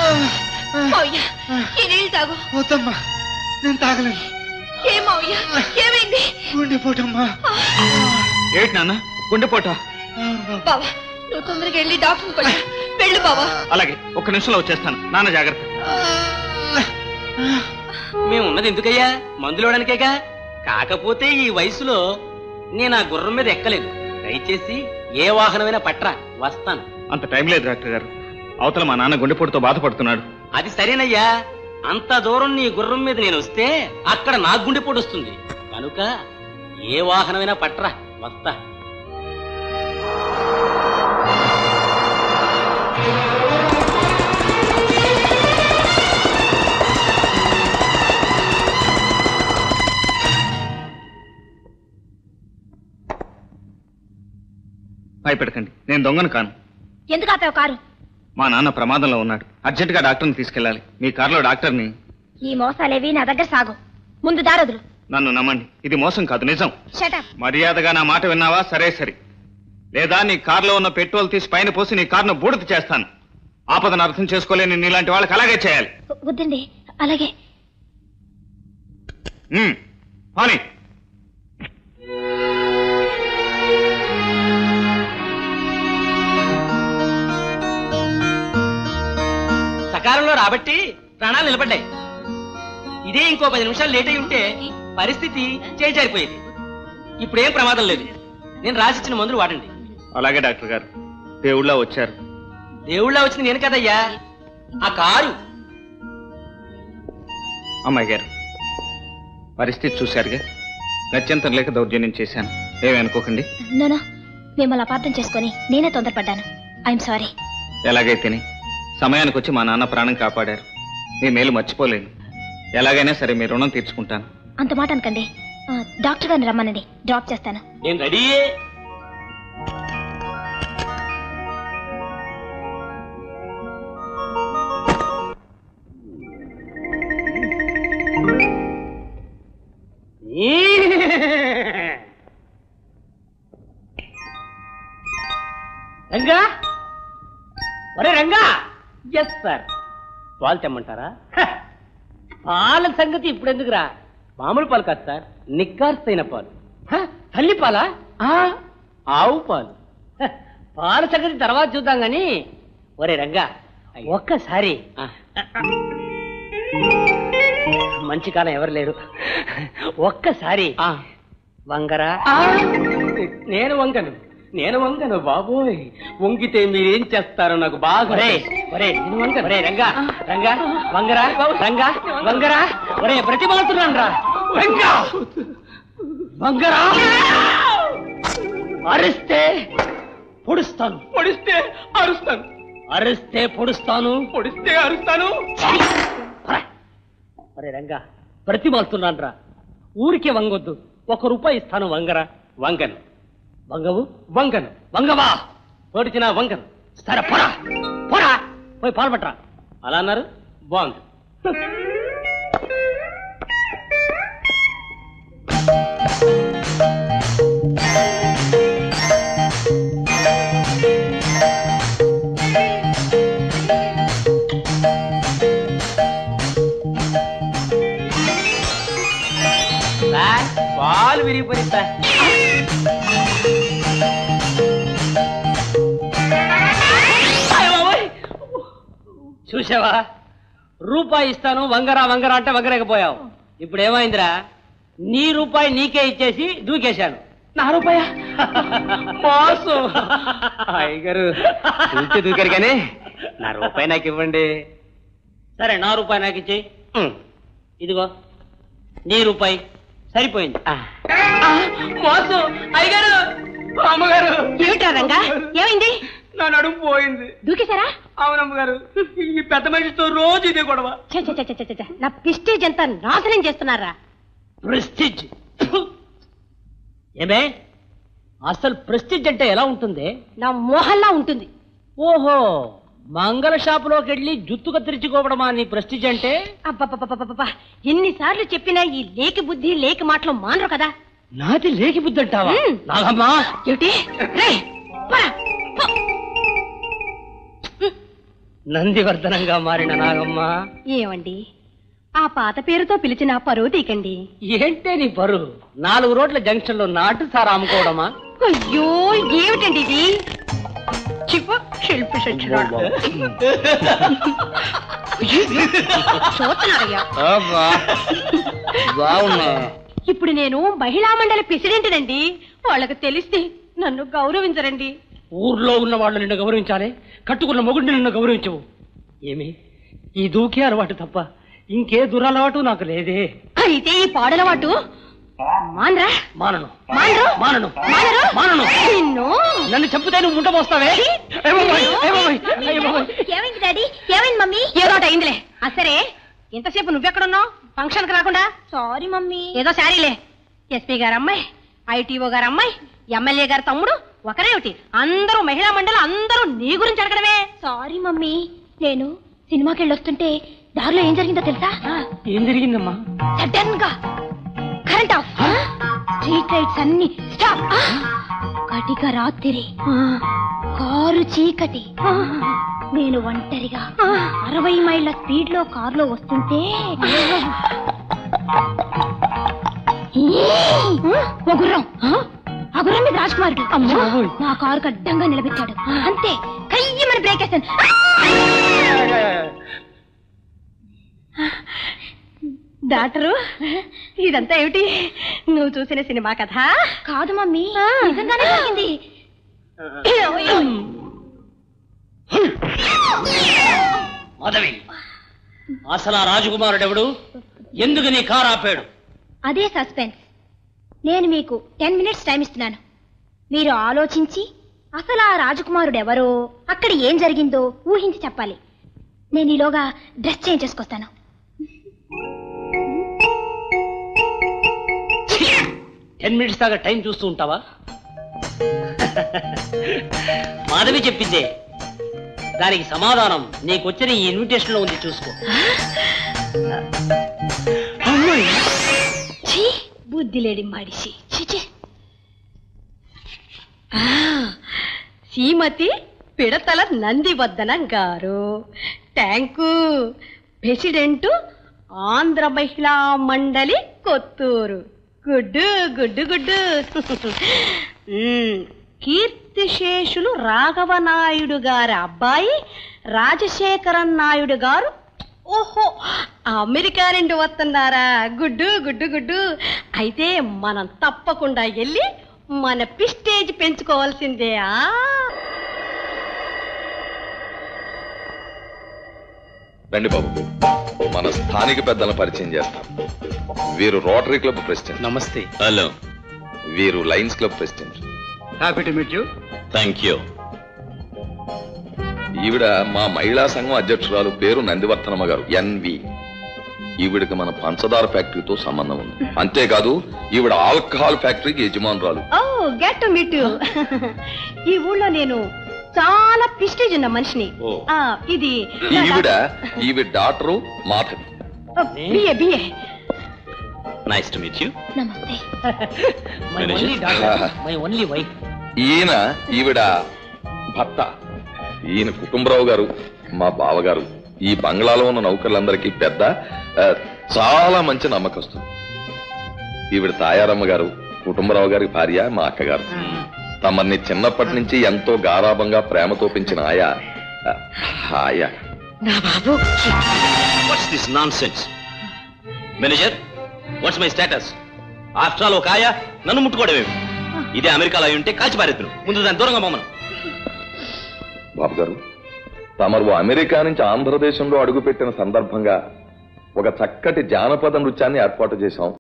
మావయ్య ఈ నీళ్ళు తాగు వద్దమ్మా నేను తాగలేను ఏ మావయ్య ఏమైంది గుండెపోటమ్మా ఏంటి నాన్న గుండెపోట బావా నువ్వు తొందరగా వెళ్ళి డాక్టర్ పడు వెళ్ళు బావా అలాగే ఒక్క నిమిషంలో వచ్చేస్తాను నాన్న జాగ్రత్త మేము ఉన్నది ఎందుకయ్యా మందులోడానికేగా కాకపోతే ఈ వయసులో నేను ఆ గుర్రం మీద ఎక్కలేదు దయచేసి ఏ వాహనమైనా పట్రా వస్తాను అంత టైం లేదు డాక్టర్ గారు అవతల మా నాన్న గుండెపోటుతో బాధపడుతున్నాడు అది సరేనయ్యా అంత దూరం నీ గుర్రం మీద నేను వస్తే అక్కడ నా గుండెపోటు వస్తుంది కనుక ఏ వాహనమైనా పట్రా వస్తా భయపెడకండి నేను దొంగను కాను ఎందుకు ఆపావు కారు మా నాన్న ప్రమాదంలో ఉన్నాడు అర్జెంటుగా డాక్టర్ని తీసుకెళ్ళాలి మీ కారులో డాక్టర్ని ఈ మోసాలేవి నా దగ్గర సాగు ముందు దారదులు నన్ను నమ్మండి ఇది మోసం కాదు నిజం షటప్ మర్యాదగా నా మాట విన్నావా సరే సరే లేదా నీ కారులో ఉన్న పెట్రోల్ తీసి పైన పోసి నీ కారును బూడిద చేస్తాను ఆపదను అర్థం చేసుకోలేని నీలాంటి వాళ్ళకి అలాగే చేయాలి వద్దండి అలాగే ఉమ్, పోనీ సకాలంలో రాబట్టి ప్రాణాలు నిలబడ్డాయి ఇదే ఇంకో పది నిమిషాలు లేట్ అయి ఉంటే పరిస్థితి చేజారిపోయేది ఇప్పుడేం ప్రమాదం లేదు నేను రాసిచ్చిన మందులు వాడండి అలాగే డాక్టర్ గారు దేవుళ్ళ వచ్చారు దేవుళ్ళ వచ్చింది నేను కదయ్యా ఆ కారు అమ్మాయి గారు పరిస్థితి చూశారుగా గత్యంతరం లేక దౌర్జన్యం చేశాను ఏమీ అనుకోకండి నోనో మిమ్మల్ని అపార్థం చేసుకొని నేనే తొందరపడ్డాను ఐఎమ్ సారీ ఎలాగైతేనే సమయానికి వచ్చి మా నాన్న ప్రాణం కాపాడారు మీ మేలు మర్చిపోలేను ఎలాగైనా సరే మీ రుణం తీర్చుకుంటాను అంత మాట అనకండి ఆ, డాక్టర్ గారిని రమ్మనండి డ్రాప్ చేస్తాను నేను రెడీయే రంగా ఒరే రంగా ఎస్ సార్ పాలు తెమ్మంటారా హ! పాల సంగతి ఇప్పుడు ఎందుకురా మామూలు పాలు కాదు సార్ నిక్కార్సైన పాలు హ! తల్లి పాలా ఆ, ఆవు పాలు హ! పాల సంగతి తర్వాత చూద్దాం గాని ఒరే రంగా ఒక్కసారి మంచి కాలం ఎవరు లేరు ఒక్కసారి వంగరా నేను వంగను నేను వంగను బాబోయ్ వంగితే మీరేం చేస్తారో నాకు బాగా ఒరే ఒరే నేను వంగను ఒరే రంగా రంగా వంగరా రంగా వంగరా ఒరే ప్రతిమాలుతున్నాను రా రంగా వంగరా అరిస్తే పొడుస్తాను పొడిస్తే అరుస్తాను అరిస్తే పొడుస్తాను పొడిస్తే అరుస్తాను అరే రంగా ప్రతిమాలుతున్నాను రా ఊరికే వంగొద్దు ఒక రూపాయి ఇస్తాను వంగరా వంగను వంగవు వంగను వంగవా తోడిచిన వంగను సరే పోరా పోరా పోయి పాల్పట్రా అలా అన్నారు బాగుంది సార్, పాలు విరిగిపోయి సార్ అయ్య బాబోయ్! చూసావా రూపాయి ఇస్తాను వంగరా వంగరా అంటే వంగరేకపోయావు ఇప్పుడు ఏమైందిరా నీ రూపాయి నీకే ఇచ్చేసి దూకేశాను నా రూపాయ మోసం అయ్యగారు చూస్తే దూకారు కానీ నా రూపాయి నాకు ఇవ్వండి సరే నా రూపాయి నాకు ఇచ్చేయి ఇదిగో నీ రూపాయి సరిపోయింది మోసం అయ్యగారు అమ్మగారు ఏమిటా రంగా ఏమైంది నా నడుము పోయింది దూకేశారా అవునమ్మ గారు ఈ పెద్ద మనిషితో రోజు ఇదే గొడవ ఛ, ఛ, ఛ, ఛ, ఛ, ఛ. నా ప్రిస్టేజ్ అంతా నాశనం చేస్తున్నారా ప్రెస్టిజ్ ఏమే అసలు ప్రెస్టిజ్ అంటే ఎలా ఉంటుంది నా మోహల్లా ఉంటుంది ఓహో మంగళ షాపులోకి వెళ్ళి జుత్తు కత్తిరించుకోవడమా నీ ప్రెస్టిజ్ అంటే అబ్బబ్బబ్బబ్బబ్బబ్బా. ఎన్నిసార్లు చెప్పినా ఈ లేకి బుద్ధి లేకి మాటలు మానరు కదా నాది లేకి బుద్ధి అంటావా మ్. నాగమ్మా ఏమిటి రేయ్, పోరా, పో. నందివర్ధనంగా మారిన నాగమ్మ ఏమండి ఆ పాత పేరుతో పిలిచిన పరువు తీకండి ఏంటే నీ బరువు నాలుగు రోడ్ల జంక్షన్ లో నాటు సారా అమ్ముకోవడమా అయ్యో ఏమిటండి ఇది చిప్పు శిల్పి సచ్చినాడు. చూస్తున్నారయ్యా బాగున్నా ఇప్పుడు నేను మహిళా మండలి ప్రెసిడెంట్నండి వాళ్ళకి తెలిస్తే నన్ను గౌరవించరండి ఊర్లో ఉన్న వాళ్ళు నిన్ను గౌరవించాలి కట్టుకున్న మొగుడిని నిన్ను గౌరవించవు ఏమి ఈ దూకే అలవాటు తప్ప ఇంకే దురలవాటు నాకు లేదే అయితే ఈ పాడలవాటు మాన్రా మానను మానరు మానను మానరు మానను నిన్ను నన్ను చంపితే నువ్వు ముంట పోస్తావే ఏ బాబోయ్, ఏ బాబోయ్, ఏ బాబోయ్. ఏమైంది డాడీ ఏమైంది మమ్మీ ఏదో ఒకటి అయిందిలే ఆ సరే ఎంతసేపు నువ్వెక్కడున్నావు ఫంక్షన్ కి రాకుండా సారీ మమ్మీ ఏదో సారీలే ఎస్పీ గారు అమ్మాయి ఐటీఓ గారు అమ్మాయి ఎమ్మెల్యే గారి తమ్ముడు ఒకరేమిటి అందరూ మహిళా మండలి అందరూ నీ గురించి అడగడమే సారీ మమ్మీ నేను సినిమాకి వెళ్ళొస్తుంటే దారిలో ఏం జరిగిందో తెలుసా ఏం జరిగిందమ్మా సడన్ గా కరెంట్ ఆఫ్ స్ట్రీట్ లైట్స్ అన్ని స్టాప్ కటిక రాత్రి కారు చీకటి నేను ఒంటరిగా అరవై మైళ్ళ స్పీడ్ లో కారులో వస్తుంటే ఓ గుర్రం ఆ గుర్రం మీద రాజ్ కుమారుడు అమ్మో నా కారు అడ్డంగా నిలబెట్టాడు అంతే కయ్యమని బ్రేక్ వేస్తాను డాక్టరు ఇదంతా ఏమిటి నువ్వు చూసిన సినిమా కథ కాదు మమ్మీ నిజంగానే జరిగింది మాధవి అసలు ఆ రాజకుమారుడెవడు ఎందుకు నీ కారు ఆపాడు అదే సస్పెన్స్ నేను మీకు టెన్ మినిట్స్ టైం ఇస్తున్నాను మీరు ఆలోచించి అసలు ఆ రాజకుమారుడు ఎవరో అక్కడ ఏం జరిగిందో ఊహించి చెప్పాలి నేను ఈలోగా డ్రెస్ చేంజ్ చేసుకొస్తాను టెన్ మినిట్స్ దాకా టైం చూస్తూ ఉంటావా మాధవి చెప్పిందే దానికి సమాధానం నీకు వచ్చిన ఈ ఇన్విటేషన్ లో ఉంది చూసుకో ఛీ, బుద్ధి లేడి మడిసి ఛీ, ఛీ. ఆ, శ్రీమతి పిడతల నందివర్ధనం గారు థ్యాంకు ప్రెసిడెంట్ ఆంధ్ర మహిళా మండలి కొత్తూరు గుడ్డు గుడ్డు గుడ్డు మ్మ్. కీర్తిశేషులు రాఘవ నాయుడు గారి అబ్బాయి రాజశేఖరన్ నాయుడు గారు ఓహో అమెరికా నుండి వస్తున్నారా గుడ్డు గుడ్డు గుడ్డు అయితే మనం తప్పకుండా వెళ్ళి మన పిస్టేజ్ పెంచుకోవాల్సిందే ఆ రండి బాబు మన స్థానిక పెద్దలను పరిచయం చేస్తాం వీరు రోటరీ క్లబ్ ప్రెసిడెంట్ నమస్తే హలో వీరు lions club president happy to meet you thank you ఈవిడ మా మహిళా సంఘం అధ్యక్షురాలు పేరు నందివర్ధనమ్మ గారు ఎన్వి ఈవిడకి మన పంచదార ఫ్యాక్టరీతో సంబంధం ఉంది అంతేకాదు ఈవిడ ఆల్కహాల్ ఫ్యాక్టరీకి యజమానురాలు ఓ గెట్ టు మీట్ ఈ ఊళ్ళో నేను చాలా పిస్టేజ్ ఉన్న మనిషిని ఓ. ఆ, ఇది ఈవిడ ఈవిడ doctor Madhavi BA BA nice to meet you నమస్తే my only doctor my only wife ఈయన ఈవిడ భర్త ఈయన కుటుంబరావు గారు మా బావగారు ఈ బంగ్లాలో ఉన్న నౌకర్లందరికీ పెద్ద ఆ, చాలా మంచి నమ్మకస్తులు ఈవిడ తాయారమ్మ గారు కుటుంబరావు గారి భార్య మా అక్కగారు తమని చిన్నప్పటి నుంచి ఎంతో గారాభంగా ప్రేమతో పెంచిన ఆయా ఆ, ఆయా what's this nonsense manager what's my status after all ఒక ఆయ నన్ను ముట్టుకోవడమేమి ఇదే అమెరికాలో అయి ఉంటే కాల్చి పారేద్దును ముందు దాని దూరంగా మమ్మను బాబు గారు తమరు అమెరికా నుంచి ఆంధ్రదేశంలో అడుగుపెట్టిన సందర్భంగా ఒక చక్కటి జానపద నృత్యాన్ని ఏర్పాటు చేశాం